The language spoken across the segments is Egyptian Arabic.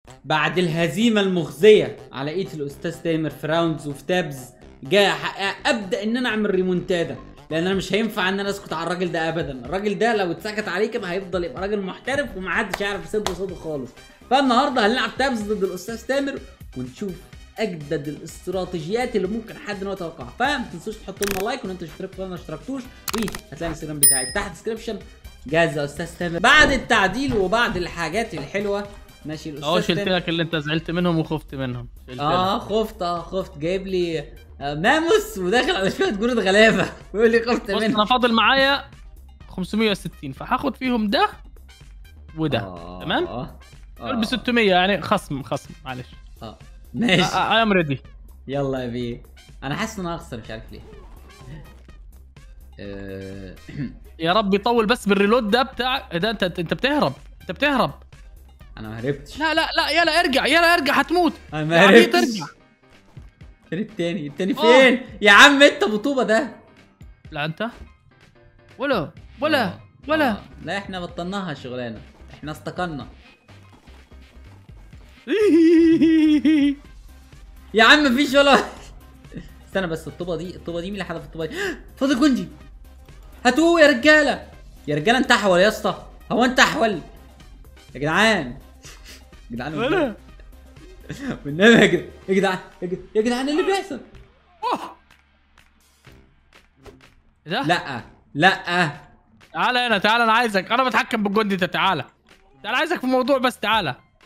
بعد الهزيمه المخزيه على ايد الاستاذ تامر في راوندز وفي تابز جاي أحقق- ابدا ان انا اعمل ريمونتادا لان انا مش هينفع ان انا اسكت على الراجل ده ابدا الراجل ده لو اتسكت عليه كده هيفضل يبقى راجل محترف ومحدش يعرف يسد صوته خالص فالنهارده هنلعب تابز ضد الاستاذ تامر ونشوف اجدد الاستراتيجيات اللي ممكن حد ما يتوقعها فما تنسوش تحطوا لنا لايك وان انتوا اشتركوا في القناه ما اشتركتوش وهتلاقي الانستجرام بتاعي تحت ديسكربشن جاهز يا استاذ تامر بعد التعديل وبعد الحاجات الحلوه ماشي الاستاذ اهو شلت تامر- لك اللي انت زعلت منهم وخفت منهم شلت اه لك. خفت اه خفت جايب لي آه، ماموس وداخل على شويه جنود غلابه ويقول لي خفت بص منه انا فاضل معايا 560 فهاخد فيهم ده وده آه، تمام اه دول ب 600 يعني خصم خصم معلش اه ماشي اي ام ريدي يلا يا بيه انا حاسس ان انا هخسر مش عارف ليه آه، يا رب يطول بس بالريلود ده بتاع ده انت انت بتهرب انت بتهرب انا ما هربتش لا لا لا يلا ارجع يلا ارجع هتموت انا ما يا عبيط هربتش ارجع فين التاني التاني آه. فين يا عم انت بطوبه ده لا انت ولا ولا آه، ولا آه. لا احنا بطلناها الشغلانه احنا استقلنا يا عم مفيش ولا استنى بس الطوبه دي الطوبه دي مين اللي حدف الطوبه دي فاضل جندي هاتوه يا رجاله يا رجاله انت احول يا اسطى هو انت احول يا جدعان يا جدعان ولا والنبي يا جدعان يا جدعان يا جدعان- يا جدعان إيه اللي بيحصل أوه. ده لا لا تعال هنا تعال انا عايزك انا بتحكم بالجندي ده تعال تعال عايزك في الموضوع بس تعال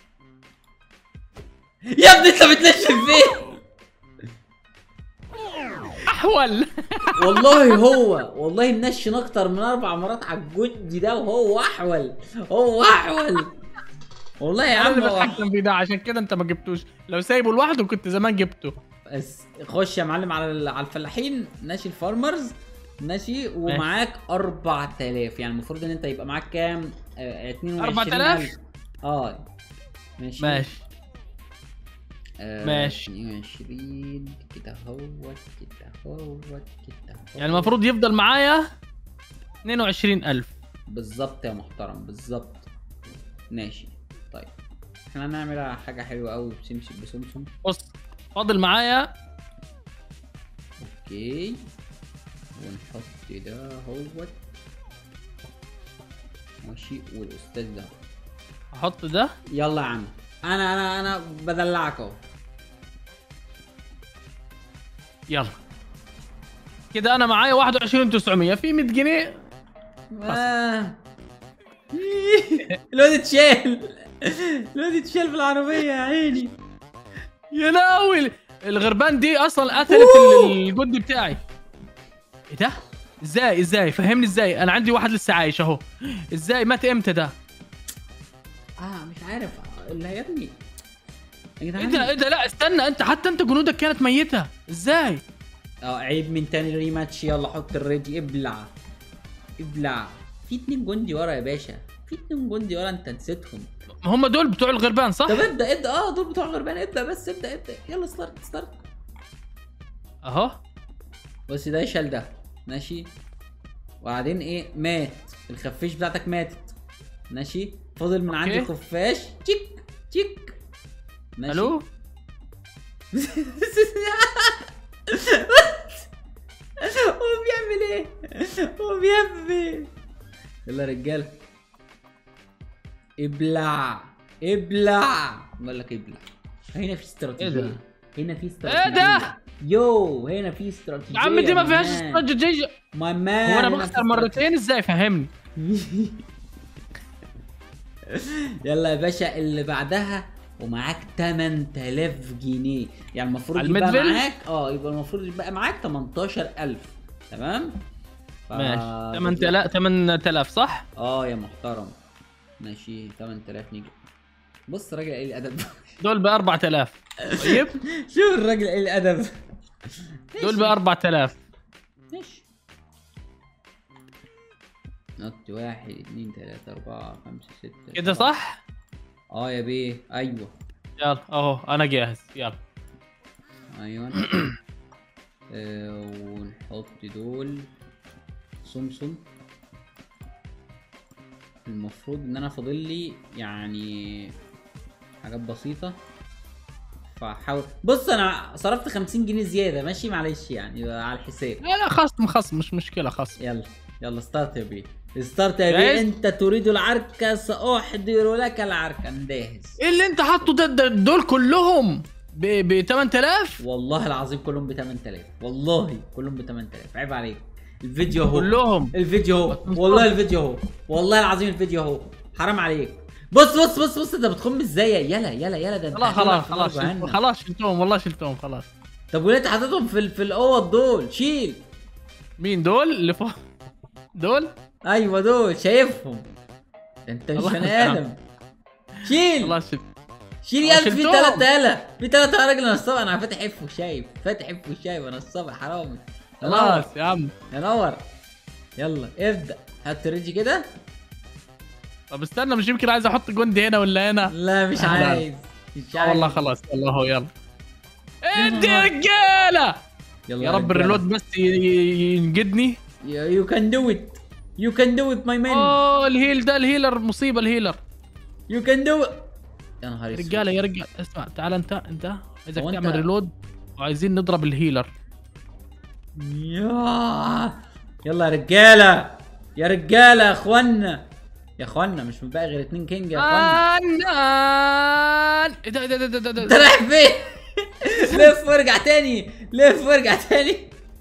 يا ابني انت بتنشف فين احول والله هو والله منشن اكتر من اربع مرات على الجندي ده وهو احول هو احول والله يا انا عم اللي هو بتحكم فيه ده عشان كده انت ما جبتوش لو سايبه لوحده كنت زمان جبته بس خش يا معلم على ال- على الفلاحين ماشي الفارمرز ماشي ومعاك 4000 يعني المفروض ان انت يبقى معاك كام؟ آه 22 4000 اه ماشي ماشي آه ماشي. 22 كده هوت كده هوت كده هوت يعني المفروض يفضل معايا 22000 بالظبط يا محترم بالظبط ماشي طيب احنا هنعمل حاجة حلوة قوي بسمسم بسمسم بص فاضل معايا اوكي ونحط ده هوت ماشي والاستاذ ده احط ده يلا يا عم انا انا انا بدلعك اهو يلا كده انا معايا 21900 في 100 جنيه آه. الواد اتشال الواد اتشال في العربية يا عيني يا لهوي الغربان دي اصلا قتلت أوه. الجندي بتاعي ايه ده ازاي ازاي فهمني ازاي انا عندي واحد لسه عايش اهو ازاي مات امتى ده اه مش عارف اللي يا ابني يا ايه جدعان ده ايه ده لا استنى انت حتى انت جنودك كانت ميته ازاي اه عيب من تاني ريماتش يلا حط الريدي ابلع ابلع في اتنين جندي ورا يا باشا في اتنين جندي ورا انت نسيتهم ما هم دول بتوع الغربان صح طب ابدا ابدا اه دول بتوع غربان ابدا بس ابدا ابدا يلا ستارت ستارت اهو بص ده يشال ده ماشي وبعدين ايه مات الخفاش بتاعتك ماتت ماشي فاضل من عندي أوكي. خفاش تشيك تشيك ماشي الو هو بيعمل ايه؟ هو بيعمل ايه؟ يلا يا رجاله ابلع ابلع بقول لك ابلع هنا في استراتيجيه إيه ده؟ هنا في استراتيجيه ده؟ يو هنا في استراتيجيه يا عم دي ما فيهاش مان. استراتيجيه ماي مان هو انا هنا بخسر في مرتين ازاي فهمني يلا يا باشا اللي بعدها ومعاك 8000 جنيه يعني المفروض على يبقى الميدفيل؟ معاك اه يبقى المفروض يبقى معاك 18000 تمام ف- ماشي 8000 8000 صح اه يا محترم ماشي 8000 نيجي بص راجل قليل الادب دول ب 4000 طيب شوف الراجل قليل الادب دول ب 4000 ماشي نط واحد اتنين تلاتة أربعة خمسة ستة كده سبعة. صح اه يا بيه أيوه يلا اهو انا جاهز يلا ايوه آه، ونحط دول سمسم المفروض ان انا فاضل لي يعني حاجات بسيطه فحاول بص انا صرفت 50 جنيه زياده ماشي معلش يعني على الحساب لا لا خصم خصم مش مشكله خصم يلا يلا ستارت يا بيه ستارت يا بيه جاهز؟ انت تريد العركه ساحضر لك العركه أنا جاهز ايه اللي انت حاطه ده, ده دول كلهم ب ب 8000 والله العظيم كلهم ب 8000 والله كلهم ب 8000 عيب عليك الفيديو اهو كلهم الفيديو اهو والله الفيديو اهو والله العظيم الفيديو اهو حرام عليك بص بص بص بص انت بتخم ازاي يلا يلا يلا ده انت خلاص هتولع خلاص في نار خلاص جهنم. شلت- خلاص شلتهم والله شلتهم خلاص طب وليه انت حاططهم في ال- في الاوض دول شيل مين دول اللي فوق دول ايوه دول شايفهم ده انت مش الله بني يسلمك. ادم شيل خلاص شلت شيل يا آه، في شلتهم. ثلاثة يلا في ثلاثة يا راجل نصاب انا فاتح اف وشايف فاتح اف وشايف انا نصاب حرامي ينور خلاص يا عم ينور يلا ابدا هات ريجي كده طب استنى مش يمكن عايز احط جندي هنا ولا هنا لا مش لا. عايز مش آه عايز والله خلاص يلا هو يلا ادي نهار. رجاله يلا يا رب الريلود بس ي- ي- ينقدني يو كان دو ات يو كان دو ات ماي مان اوه الهيل ده الهيلر مصيبه الهيلر يو كان دو يا نهار اسود رجاله يا رجال اسمع تعال انت انت عايزك هو أنت- تعمل ريلود وعايزين نضرب الهيلر يا يلا يا رجاله يا رجاله يا اخوانا يا اخوانا مش بقى غير اتنين كينج يا اخوانا فنان ايه ده ايه ده ايه ده ايه ده انت رايح فين؟ لف وارجع تاني لف وارجع تاني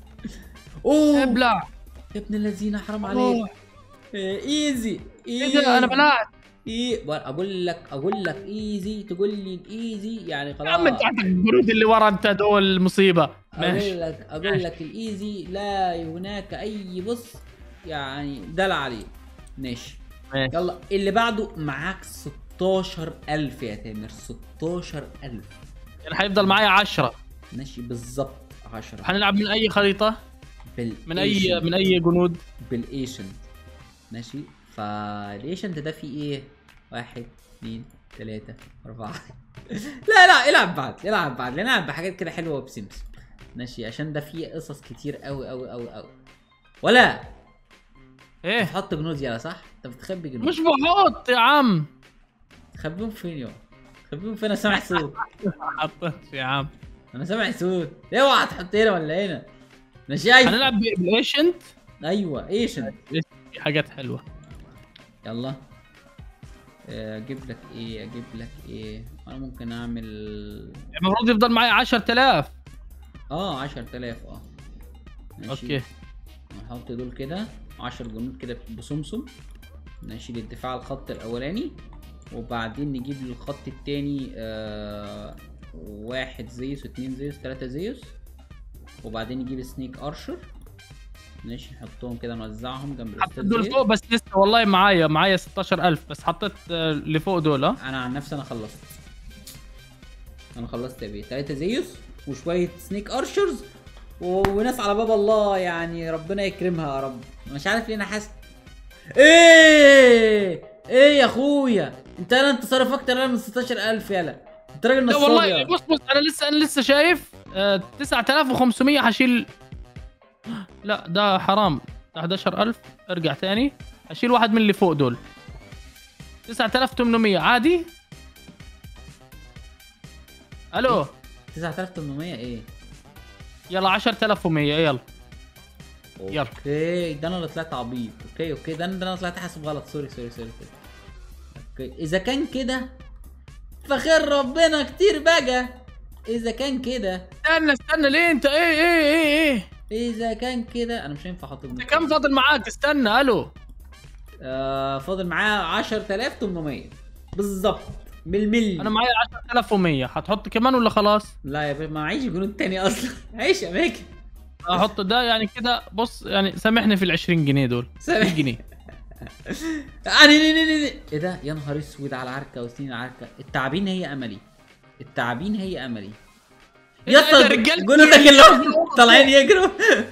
اوه ابلع يا ابن الذين حرام عليك أوه. إيه، ايزي ايه ده انا بلعت ايه اقول لك اقول لك ايزي تقول لي الايزي يعني يا خلاص عم انت عندك الجنود اللي ورا انت دول مصيبه ماشي اقول لك اقول لك الايزي لا هناك اي بص يعني دلع عليه ماشي ماشي. يلا اللي بعده معاك 16000 يا تامر 16000 يعني حيفضل معايا 10 ماشي بالظبط 10 حنلعب من اي خريطه بال من اي من اي جنود بالايشنت ماشي فالايشنت ده فيه ايه؟ واحد اثنين ثلاثة أربعة لا لا العب بعد العب بعد نلعب بحاجات كده حلوة وبسمسم ماشي عشان ده فيه قصص كتير قوي قوي قوي قوي ولا ايه تحط جنود يلا صح؟ انت بتخبي جنود مش بحط يا عم تخبيهم فين يا تخبيهم فين انا سامع صوت حطيت يا عم انا سامع صوت اوعى تحط هنا ولا هنا انا شايف هنلعب بالايشنت ايوه ايشنت في حاجات حلوه يلا آه، اجيب لك ايه اجيب لك ايه انا ممكن اعمل المفروض يفضل معايا 10000 اه 10000 اه ماشي. اوكي نحط دول كده 10 جنود كده بسمسم ماشي للدفاع على الخط الاولاني وبعدين نجيب للخط التاني آه واحد زيوس اتنين زيوس تلاتة زيوس وبعدين نجيب سنيك ارشر ماشي نحطهم كده نوزعهم جنب حطيت الاستاذ دول زيوس. فوق بس لسه والله معايا معايا 16000 بس حطيت آه، اللي فوق دول ها انا عن نفسي انا خلصت انا خلصت يا بيه تلاتة زيوس وشوية سنيك ارشرز و- وناس على باب الله يعني ربنا يكرمها يا رب مش عارف ليه انا حاسس ايه ايه يا اخويا انت انا انت صارف اكتر انا من 16000 يلا انت راجل لا نصاب والله يا. بص بص انا لسه انا لسه شايف آه 9500 حشيل لا ده حرام ده 11000 ارجع تاني اشيل واحد من اللي فوق دول 9800 عادي الو 9800 ايه يلا 10100 يلا يلا. اوكي ده انا اللي طلعت عبيط اوكي اوكي ده انا ده انا طلعت حاسب غلط سوري سوري سوري سوري اوكي اذا كان كده فخير ربنا كتير بقى اذا كان كده استنى استنى ليه انت ايه ايه ايه ايه اذا كان كده انا مش هينفع احط انت كم فاضل معاك استنى الو آه فاضل معاه 10800 بالظبط بالملي انا معايا 10100 هتحط كمان ولا خلاص لا يا بيه ما معيش جنود تاني اصلا عيش اماكن احط ده يعني كده بص يعني سامحني في ال 20 جنيه دول سامح. 100 جنيه يعني ليه ليه ليه ايه ده يا نهار اسود على العركه وسنين العركه التعابين هي املي التعابين هي املي إيه يا ده- إيه ده اسطى رجالة؟ جنودك اللي هم طالعين يجروا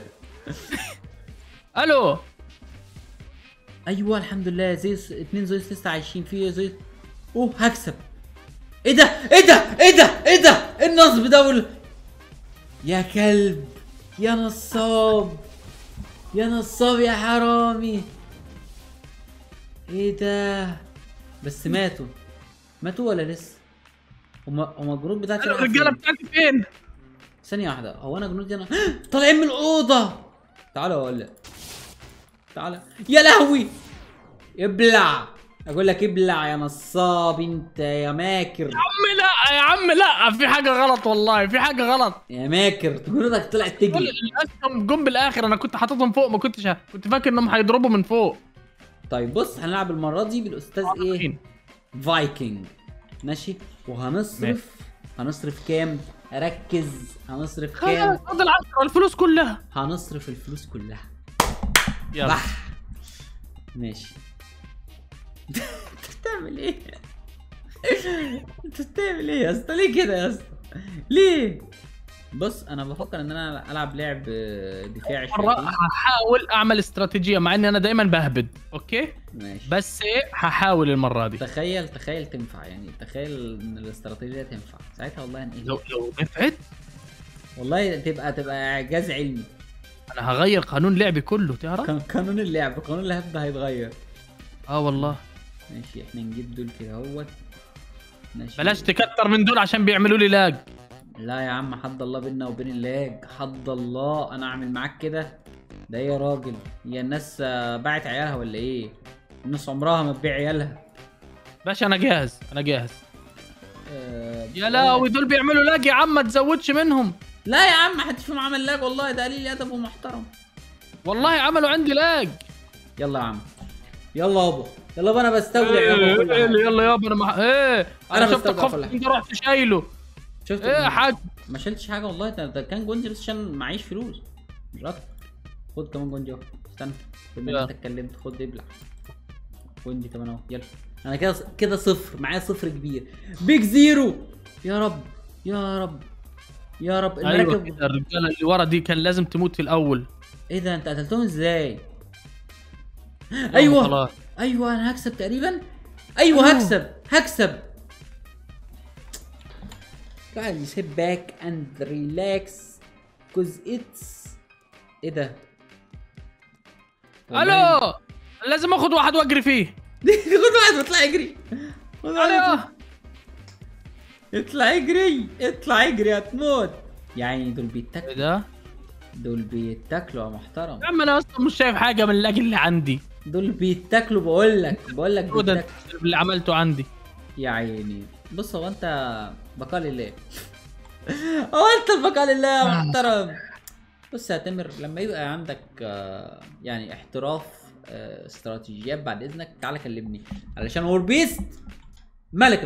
الو ايوه الحمد لله زيوس اتنين زيوس لسه عايشين في زيوس اوه هكسب ايه ده ايه ده ايه ده ايه ده إيه النصب ده وال... يا كلب يا نصاب يا نصاب يا حرامي ايه ده بس ماتوا ماتوا ولا لسه هما هما الجنود بتاعتي راحوا الرجاله فين؟ بتاعتي فين؟ ثانية واحدة هو انا جنودي انا طالعين من الأوضة تعالوا اقول لك تعالى يا لهوي ابلع اقول لك ابلع يا نصاب انت يا ماكر يا عم لا يا عم لا في حاجه غلط والله في حاجه غلط يا ماكر جنودك طلعت كل تجري الاسهم جم بالاخر انا كنت حاططهم فوق ما كنتش ه- كنت فاكر انهم هيضربوا من فوق طيب بص هنلعب المرة دي بالاستاذ ايه فايكنج ماشي وهنصرف هنصرف كام ركز هنصرف خلاص كام فاضل 10 الفلوس كلها هنصرف الفلوس كلها يلا بح ماشي انت بتعمل ايه انت بتعمل ايه يا اسطى ليه كده يا اسطى ليه بص انا بفكر ان انا العب لعب آه، دفاعي مرة شويتين. هحاول اعمل استراتيجيه مع اني انا دايما بهبد اوكي ماشي بس ايه هحاول المره دي تخيل تخيل تنفع يعني تخيل ان الاستراتيجيه تنفع ساعتها والله هنقل لو لو نفعت والله تبقى تبقى اعجاز علمي انا هغير قانون لعبي كله تعرف قان- قانون اللعب قانون اللعب ده هيتغير اه والله ماشي احنا نجيب دول كده اهوت ماشي بلاش تكتر من دول عشان بيعملوا لي لاج لا يا عم حد الله بينا وبين اللاج حد الله انا اعمل معاك كده ده ايه يا راجل هي الناس آه، باعت عيالها ولا ايه الناس عمرها ما تبيع عيالها باشا انا جاهز انا جاهز آه، يا لهوي دول بيعملوا لاج يا عم ما تزودش منهم لا يا عم محدش فيهم عمل لاج والله ده قليل ادب ومحترم والله عملوا عندي لاج يلا يا عم يلا يابا يلا يابا انا بستودع يابا إيه، كل إيه، حاجة. يلا يابا انا مح... ايه أنا انا شفت بستودع خفت كل حاجة. انت رحت شايله شفت ايه يا حاج ما شلتش حاجه والله ده, ده كان جونجي بس عشان معيش فلوس مش اكتر خد كمان جونجي اهو استنى بما يلا. انت اتكلمت خد ابلع جونجي كمان اهو يلا انا كده كده صفر معايا صفر كبير بيج زيرو يا رب يا رب يا رب ايوه المراكب كده الرجاله اللي ورا دي كان لازم تموت في الاول ايه ده انت قتلتهم ازاي يلا ايوه خلاص ايوه انا هكسب تقريبا ايوه هكسب هكسب guys sit back and relax cause it's ايه ده والله- الو لازم اخد واحد واجري فيه خد واحد واطلع اجري خد واحد الو واطلع. اطلع اجري اطلع اجري هتموت يعني دول ايه بيتاكلوا ده دول بيتاكلوا يا محترم يا عم انا اصلا مش شايف حاجه من اللاج اللي عندي دول بيتاكلوا بقول لك بقول لك هو ده بيتاكلوا اللي عملته عندي يا عيني بص هو انت بقاء لله هو انت البقاء لله يا محترم بص يا تامر لما يبقى عندك آه، يعني احتراف آه، استراتيجيات بعد اذنك تعالى كلمني علشان وور بيست ملك